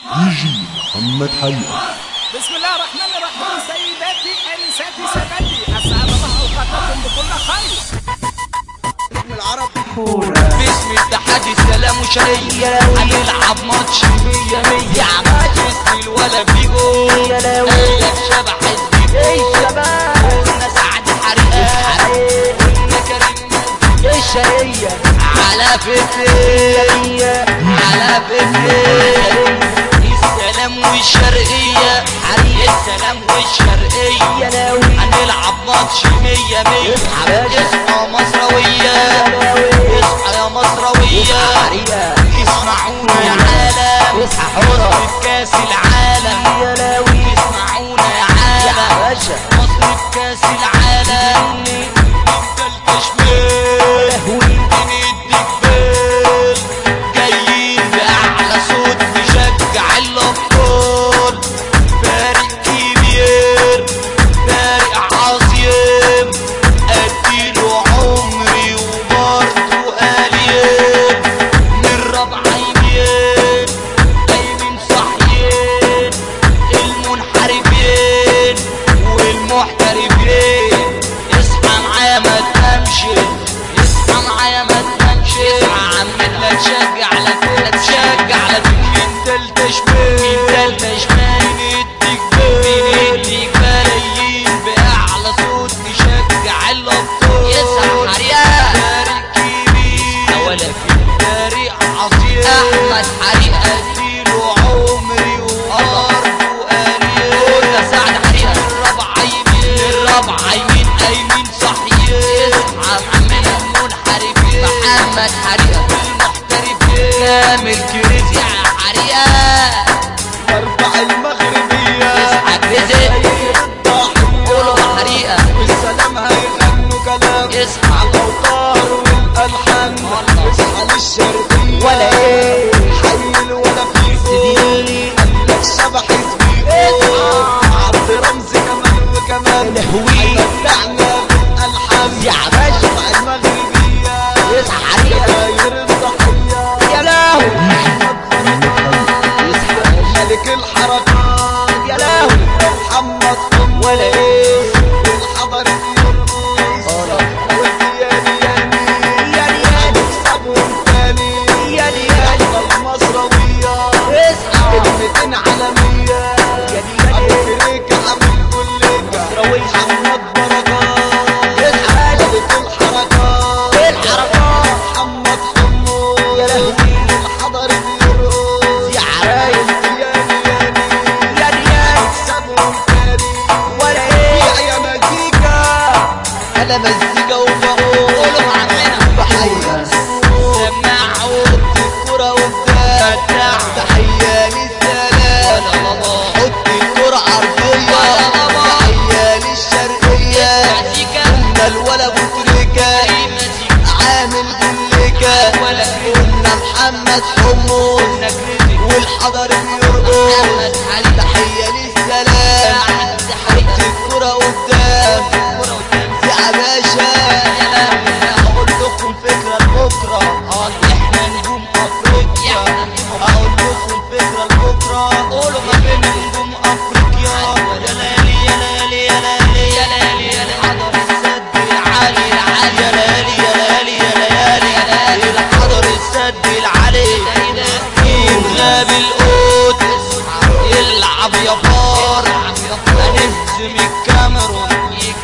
يجي محمد حقيقة بسم الله الرحمن الرحيم سيداتي انساتي سادتي اسعد الله اوقاتكم بكل خير باسم اتحاد السلام وشرية هنلعب ماتش مية مية عماد اسم الولا فيجو قالك شبح الديجو قلنا سعد حريقة قلنا كريم الشرية على فكرة على فكرة السلام والشرقية السلام والشرقية هنلعب ماتش مية مية اصحى مصروية اصحى يا مصروية اسمعونا يا عالم مصر في كاس العالم اسمعونا يا عالم مصر في كاس العالم انت التشميل بنديك بال جايين بأعلى صوت نشجع الأبطال فريق كبير فريق عظيم أديله عمري وبرضه قليل من ربع يمين قايمين صاحيين المنحرفين والمحترفين اصحى معايا ما تنامش اصحى معايا ما تنامش اصحى عم لا تشجع لا لا تشجع لا مين تالتة شمال مين تالتة شمال بنديك بال بنديك ملايين بأعلى صوت نشجع الأبطال يسعى حريقة فريق كبير ولا في فريق عظيم أحمد حريقة اديله عمري وأرض وقليل قلنا سعد حريقة الرابعة يمين الرابعة يمين أيمين صحيح اصحى محمد المنحرفين محمد حريقة المحترفين كامل كريزي يا حريقة اربع المغربية اصحى كريزي قولوا حريقة والسلام هيغنوا كلام اصحى على الاوتار والالحان اصحى للشرقية ولا ايه حي الولا فيكو قالك شبح سبيكو عبد رمزي كمان وكمان لهوي. هيمتعنا بالالحان يا باشا. اربع المغربية اصحى حريقة داير الضحية يا لهوي ملك الحركات يا لهوي محمد قم ولا ايه والحضر يرقص والدياني ياني ياني ياني نكسبهم تاني ياني ياني احنا المصروية اصحى كلمتين عالمية ياني ياني ابو فريكة عامل كليكة مصروية. محمد بركات اصحى ملك الحركات الحركات محمد حمو يا لهوي. الحضر بيرقص يا عرايس والدياني ياني ياني ياني نكسبهم تاني ولا ايه يا مزيكا انا مزيكا وبقول قولوا معانا تحية سمعوا الكرة قدام تحية للسلام حط الكرة عرضية تحية للشرقية قلنا الولا بوتريكا عامل جليكا قلنا محمد حمص والحضر بيرقص تحية للسلام حط الكرة قدام يا باشا هقول لكم فكرة لبكرة احنا نجوم افريقيا هقول لكم فكرة لبكرة قولوا ما بين نجوم افريقيا يا ليالي يا ليالي يا ليالي يا ليالي يا ليالي حضر السد العالي العالي يا ليالي يا ليالي يا ليالي يا ليالي حضر السد العالي مين غاب القوت يلعب يا فار هنهزم الكاميرون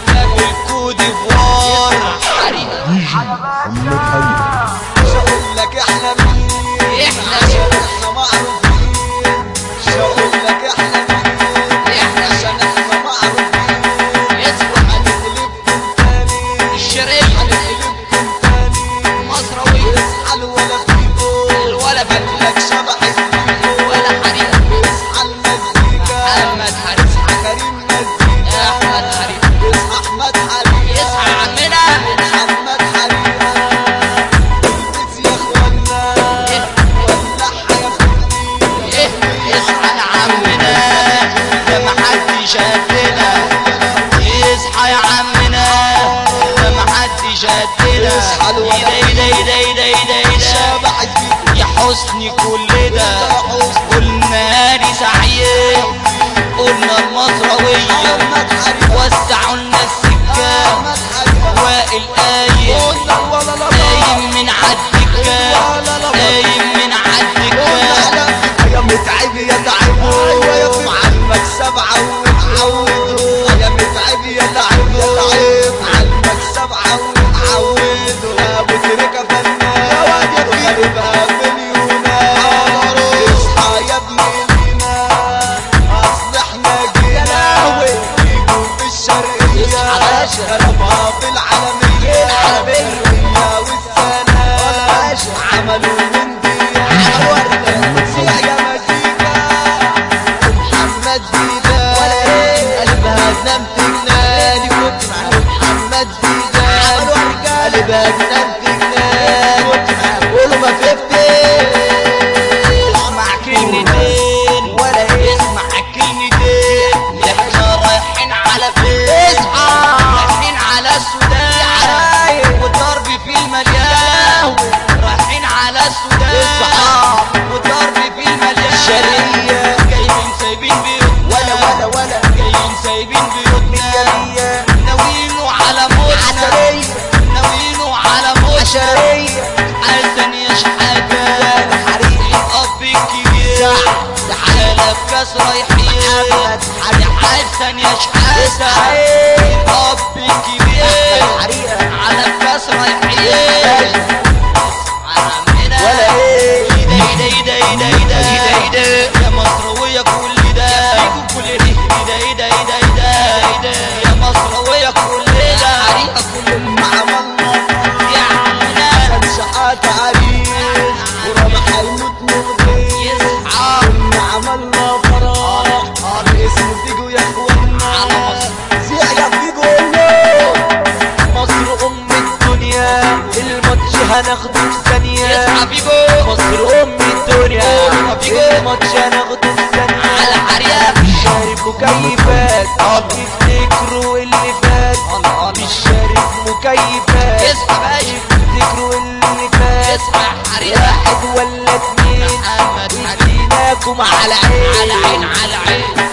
والكود فوار يجي محمد حقيقة مش هقول لك احنا مين إحنا عشان احنا معروفين مش هقول لك احنا مين إحنا عشان احنا معروفين يصبح هنقلبكم تاني الشرقية هنقلبكم تاني مصروي اصحى الولا فيكو الولا قال لك شبح فيكو ولا حريق اصحى المزيكا محمد حريق اصحى كريم مزيكا أحمد حريق اصحى احمد حريق يصحى عمنا محمد حريق البس يا اخوانا ولعها يا اخواني إيه اصحى يا عمنا ده محدش قدنا اصحى يا عمنا ده محدش قدنا اصحى الولا ايدا ايدا ايدا ايدا ايدا ايدا شبح فيكو يا حسني كل ده قلنا نادي سعيد قلنا المصروية وسعوا لنا السكة وائل قايم قايم من عالدكة قايم من عالدكة يا متعب يا تعبوا مع المكسب عود عودوا يا متعب يا تعبوا مع المكسب عود عودوا يا ابو تركه فنان يا واد يا غالبها مليونات اصحى يا ابن لينا اصل احنا جينا يجوا في الشرقيه ضربها في العالميه العالميه والسلام عملوا من دي يا مزيكا محمد زيدان قلبها تنام تجنان محمد زيدان قلبها تنام تجنان قولوا ما اسمع كلمتين ولا ايه اسمع كلمتين احنا رايحين على فين اصحى رايحين على السودان والضرب في المليان رايحين على السودان اصحى والضرب في المليان شرقية. جايين سايبين بيوتنا ولا ولا ولا جايين سايبين بيوتنا مية ناويينه على موتنا عشرية ناويينه على موتنا عشرية حسن يا شحاتة الحريق الأب الكبير تعالى بكاس رايحين محمد يا حسن يا شحاتة اصحى الأب الكبير الحريقة على بكاس رايحين عمنا ولا ايه ايده ايده ايده ايده ايده ايده يا مصروية كل ده كل ده ايده ايده ايده ايده ايده يا مصروية كل ده حريقة كل مع الله يا عمنا شقات عريس ورمح الموت مغدي يصحى كنا عملنا فرح الاسم فيجو يا اخوانا زيع يا فيجو قولوا مصر ام الدنيا الماتش هناخده في ثانية يصحى بيجو مصر ام الدنيا قولوا فيجو. الماتش هناخده في ثانية على حريقة شارب مكيفات يفتكروا اللي فات مش شارب مكيفات يصحى باشا يفتكروا اللي فات يصحى حريقة واحد ولا اتنين محمد حريقة اديناكم على على عين عين على عين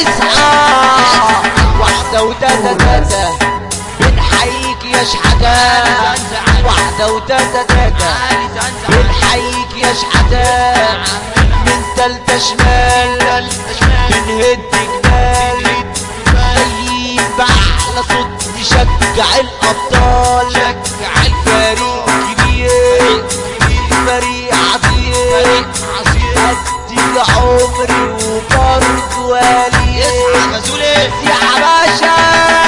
اصحى واحدة وتاتا تاتا بنحييك يا شحتان واحدة وتاتا تاتا عالي زنزع بنحييك يا شحتان من تالتة شمال بنهد جبال جايين بأحلى صوت نشجع الأبطال شجع فريق كبير فريق عظيم أدي عمري وبرضه ولي يصحى مسؤولين يا باشا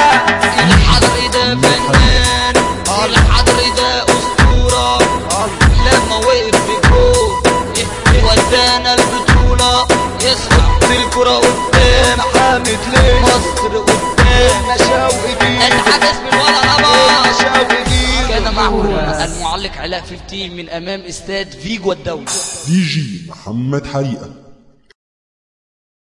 الحضر ده فنان الحضر ده أسطورة لما وقف في جول ودانا البطولة يسقط بالكرة قدام حامد ليه مصر قدام مشاوي بيه الحدث بالولا ربا مشاوي بيه كان معكم المعلق علاء فلتين من أمام استاد فيجو الدولي دي جي محمد حريقة